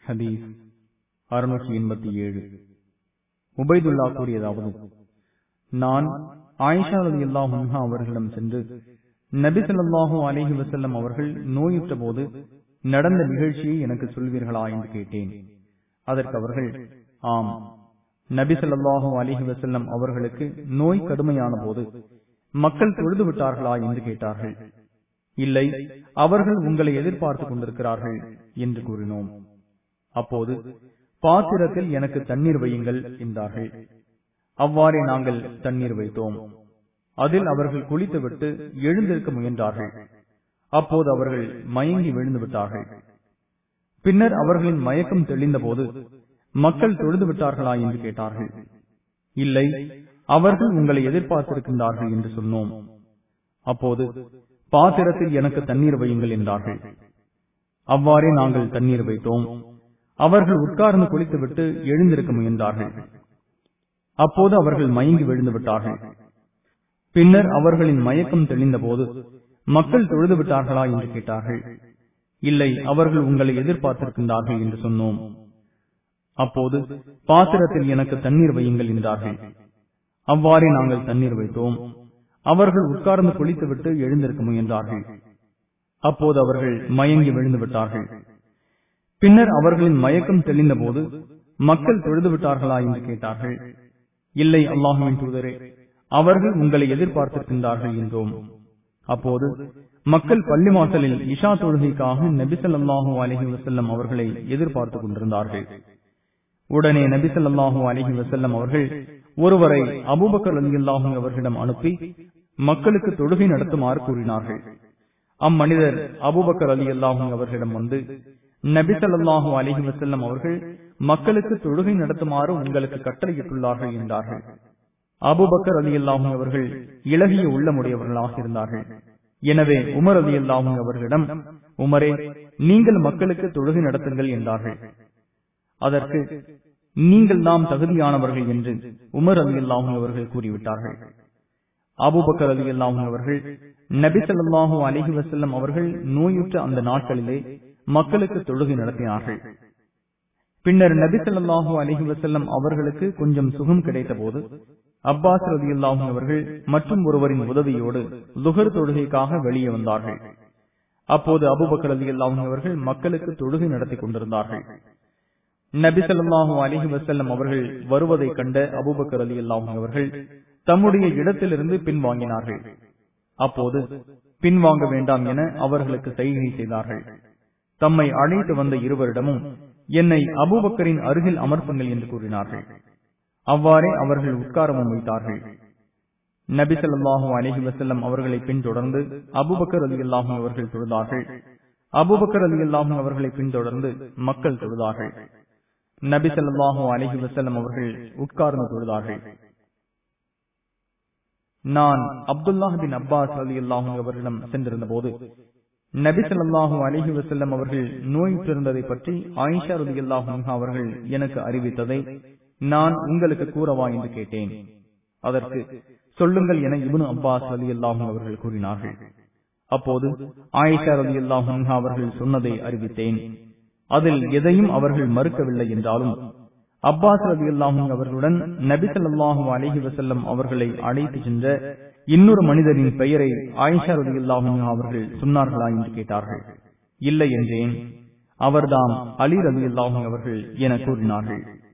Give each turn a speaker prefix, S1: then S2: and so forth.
S1: ஹதீஸ் அறுநூற்றி எண்பத்தி ஏழு உபைதுல்லா கூறியதாவது நான் ஆயிஷா ரதி அல்லாஹா அவர்களிடம் சென்று நபி ஸல்லல்லாஹு அலைஹி வஸல்லம் அவர்கள் நோயுற்ற போது நடந்த நிகழ்ச்சியை எனக்கு சொல்வீர்களா என்று கேட்டேன் அதற்கு அவர்கள் ஆம் நபி ஸல்லல்லாஹு அலைஹி வஸல்லம் அவர்களுக்கு நோய் கடுமையான போது மக்கள் தொழுது விட்டார்களா என்று கேட்டார்கள் இல்லை அவர்கள் உங்களை எதிர்பார்த்துக் கொண்டிருக்கிறார்கள் என்று கூறினோம் அப்போது பாத்திரத்தில் எனக்கு தண்ணீர் வையுங்கள் என்றார்கள் அவ்வாறே நாங்கள் தண்ணீர் வைத்தோம் அதில் அவர்கள் குளித்துவிட்டு எழுந்திருக்க முயன்றார்கள் அப்போது அவர்கள் மயங்கி விழுந்து விட்டார்கள் பின்னர் அவர்களின் மயக்கம் தெளிந்த போது மக்கள் தொழுது விட்டார்களா என்று கேட்டார்கள் இல்லை அவர்கள் உங்களை எதிர்பார்த்திருக்கின்றார்கள் என்று சொன்னோம் அப்போது பாத்திரத்தில் எனக்கு தண்ணீர் வையுங்கள் என்றார்கள் அவ்வாறே நாங்கள் தண்ணீர் வைத்தோம் அவர்கள் உட்கார்ந்து குளித்துவிட்டு எழுந்திருக்க முயன்றார்கள் அப்போது அவர்கள் மயங்கி விழுந்து விட்டார்கள் பின்னர் அவர்களின் மயக்கம் தெளிந்த போது மக்கள் தொழுது விட்டார்களா என்று கேட்டார்கள் இல்லை அவர்கள் உங்களை எதிர்பார்த்திருக்கின்றார்கள் என்று சொன்னோம் அப்போது பாத்திரத்தில் எனக்கு தண்ணீர் வையுங்கள் என்றார்கள் அவ்வாறே நாங்கள் தண்ணீர் வைத்தோம் அவர்கள் உட்கார்ந்து குளித்துவிட்டு எழுந்திருக்க முயன்றார்கள் அப்போது அவர்கள் மயங்கி விழுந்து விட்டார்கள் பின்னர் அவர்களின் மயக்கம் தெளிந்த போது மக்கள் தொழுது விட்டார்களா என்று கேட்டார்கள் இல்லை அல்லாஹுவின் தூதரே அவர்கள் உங்களை எதிர்பார்த்திருக்கின்றார்கள் என்றோம் அப்போது மக்கள் பள்ளி வாசலில் இஷா தொழுகைக்காக நபிசல்லாஹூ அலஹி வசல்லம் அவர்களை எதிர்பார்த்துக் கொண்டிருந்தார்கள் உடனே நபிசல்லாஹூ அலஹி வசல்லம் அவர்கள் ஒருவரை அபுபக்கர் அலி அல்லாஹூ அவர்களிடம் அனுப்பி மக்களுக்கு தொழுகை நடத்துமாறு கூறினார்கள் அம்மனிதர் அபுபக்கர் அலி அல்லாஹூ அவர்களிடம் வந்து நபிசல்லாஹூ அலஹி வசல்லம் அவர்கள் மக்களுக்கு தொழுகை நடத்துமாறு உங்களுக்கு கட்டளையிட்டுள்ளார்கள் என்றார்கள் அபுபக்கர் அலி அல்லாஹும் அவர்கள் இலகிய உள்ளமுடையவர்களாக இருந்தார்கள் எனவே உமர் அலி அல்லாஹும் அவர்களிடம் உமரே நீங்கள் மக்களுக்கு தொழுகை நடத்துங்கள் என்றார்கள் அதற்கு நீங்கள் நாம் தகுதியானவர்கள் என்று உமர் அலி அல்லாஹும் அவர்கள் கூறிவிட்டார்கள் அபுபக்கர் அலி அல்லாஹும் அவர்கள் நபி சொல்லாஹு அலிஹி வசல்லம் அவர்கள் நோயுற்ற அந்த நாட்களிலே மக்களுக்கு தொழுகை நடத்தினார்கள் பின்னர் நபி சொல்லாஹு அலிஹி வசல்லம் அவர்களுக்கு கொஞ்சம் சுகம் கிடைத்த போது அப்பாஸ் ரதி அல்லாஹும் அவர்கள் மற்றும் ஒருவரின் உதவியோடு லுகர் தொழுகைக்காக வெளியே வந்தார்கள் அப்போது அபுபக்கர் அலி அல்லாஹும் அவர்கள் மக்களுக்கு தொழுகை நடத்தி கொண்டிருந்தார்கள் நபி சொல்லாஹு அலிஹி வசல்லம் அவர்கள் வருவதை கண்ட அபுபக்கர் அலி அல்லாஹும் அவர்கள் தம்முடைய இடத்திலிருந்து பின்வாங்கினார்கள் அப்போது பின்வாங்க வேண்டாம் என அவர்களுக்கு செய்கை செய்தார்கள் தம்மை அழைத்து வந்த இருவரிடமும் என்னை அபூபக்கரின் அருகில் அமர்ப்புங்கள் என்று கூறினார்கள் அவ்வாறே அவர்கள் உட்காரமும் வைத்தார்கள் நபி சொல்லாஹு அலஹி வசல்லம் அவர்களை பின்தொடர்ந்து அபுபக்கர் அலி அல்லாஹும் அவர்கள் தொழுதார்கள் அபுபக்கர் அலி அல்லாஹும் அவர்களை பின்தொடர்ந்து மக்கள் தொழுதார்கள் நபி சொல்லாஹு அலஹி வசல்லம் அவர்கள் உட்கார்ந்து தொழுதார்கள் நான் அப்துல்லாஹ் பின் அப்பாஸ் அலி அல்லாஹும் அவர்களிடம் சென்றிருந்த போது நபி சொல்லாஹு அலிஹி வசல்லம் அவர்கள் நோயுற்றிருந்ததை பற்றி ஆயிஷா ரதி அல்லாஹும் அவர்கள் எனக்கு அறிவித்ததை நான் உங்களுக்கு கூறவா என்று கேட்டேன் அதற்கு சொல்லுங்கள் என இபுனு அப்பாஸ் அலி அல்லாஹும் அவர்கள் கூறினார்கள் அப்போது ஆயிஷா ரதி அல்லாஹும் அவர்கள் சொன்னதை அறிவித்தேன் அதில் எதையும் அவர்கள் மறுக்கவில்லை என்றாலும் அப்பாஸ் ரதி அல்லாஹும் அவர்களுடன் நபி சொல்லாஹு அலிஹி வசல்லம் அவர்களை அழைத்து சென்ற இன்னொரு மனிதரின் பெயரை ஆயிஷா ரதி அல்லாஹும் அவர்கள் சொன்னார்களா என்று கேட்டார்கள் இல்லை என்றேன் அவர்தாம் அலி ரதி அல்லாஹும் அவர்கள் என கூறினார்கள்